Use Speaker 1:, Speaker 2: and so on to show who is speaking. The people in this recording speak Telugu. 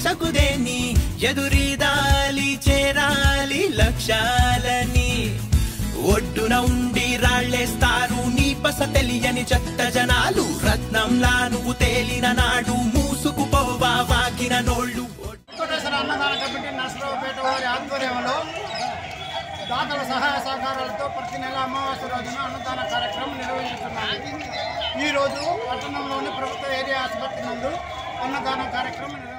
Speaker 1: ఆశకుదేని ఎదురీదాలి చేరాలి లక్ష్యాలని ఒడ్డున ఉండి రాళ్ళేస్తారు నీ పస తెలియని చెత్త జనాలు రత్నంలా నువ్వు తేలిన నాడు మూసుకుపోవా వాకిన నోళ్ళు
Speaker 2: వెంకటేశ్వర అన్నదాన కమిటీ నర్సరావుపేట వారి ఆధ్వర్యంలో దాతల సహాయ సహకారాలతో ప్రతి నెల అమావాస్య రోజున అన్నదాన కార్యక్రమం నిర్వహిస్తున్నాము ఈ రోజు పట్టణంలోని ప్రభుత్వ ఏరియా ఆసుపత్రి నందు అన్నదాన కార్యక్రమం నిర్వహిస్తున్నాము